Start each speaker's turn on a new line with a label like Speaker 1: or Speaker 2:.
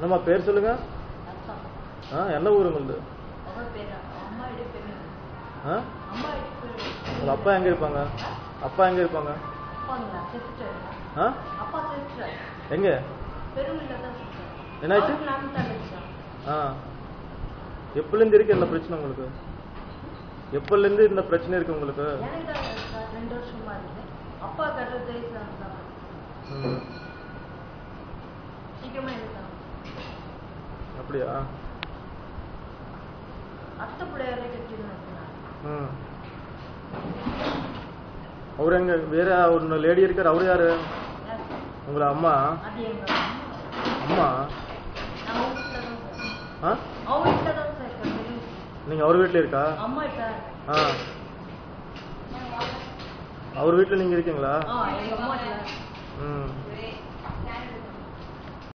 Speaker 1: என்னம்மா பேர் சொல்லுங்க
Speaker 2: அக்கா
Speaker 1: ஆ என்ன ஊர் உங்களுது
Speaker 2: அவ பேர் அம்மா இடி பேரு
Speaker 1: ஆ
Speaker 2: அம்மா இடி பேரு
Speaker 1: உங்கள் அப்பா எங்கே இருப்பாங்க அப்பா எங்கே இருப்பாங்க
Speaker 2: அப்பாங்களா செத்துட்டாரு
Speaker 1: ஆ
Speaker 2: அப்பா செத்துட்டாரு
Speaker 1: எங்கே
Speaker 2: பெருவில்ல தான் செத்துட்டாரு
Speaker 1: என்னாச்சு?
Speaker 2: அவருக்கு நானும் தான் வச்சேன்
Speaker 1: ஆ எப்போலேருந்து இருக்கு இந்த பிரச்சனை உங்களுக்கு எப்போலேருந்து இந்த பிரச்சனை இருக்கு உங்களுக்கு
Speaker 2: எனக்கு தான் சார் ரெண்டு வருஷமா இருக்கு அப்பா கட்டுறது வயசுல தான்
Speaker 1: ம்
Speaker 2: சீக்கிரமா எடுத்தாங்க
Speaker 1: அப்படியா
Speaker 2: அத்தை பிள்ளையாரே கட்டின்னு இருக்கிறாங்க
Speaker 1: ம் அவர் எங்க வேற ஒரு லேடி இருக்கார் அவர் யாரு
Speaker 2: யார்?
Speaker 1: உங்களை அம்மா
Speaker 2: அது எங்க அம்மா.
Speaker 1: அம்மா
Speaker 2: நான் அவங்க வீட்டில் தான் சார்
Speaker 1: ஆ
Speaker 2: அவங்க வீட்டில் தான் சார் இருக்கேன் பெரிய வீட்டுல.
Speaker 1: நீங்கள் அவர் வீட்டில் இருக்கா
Speaker 2: அம்மா கிட்ட
Speaker 1: ஆ அவர் வீட்டில் நீங்கள் இருக்கீங்களா
Speaker 2: ஆ எங்க அம்மா கிட்ட
Speaker 1: ம்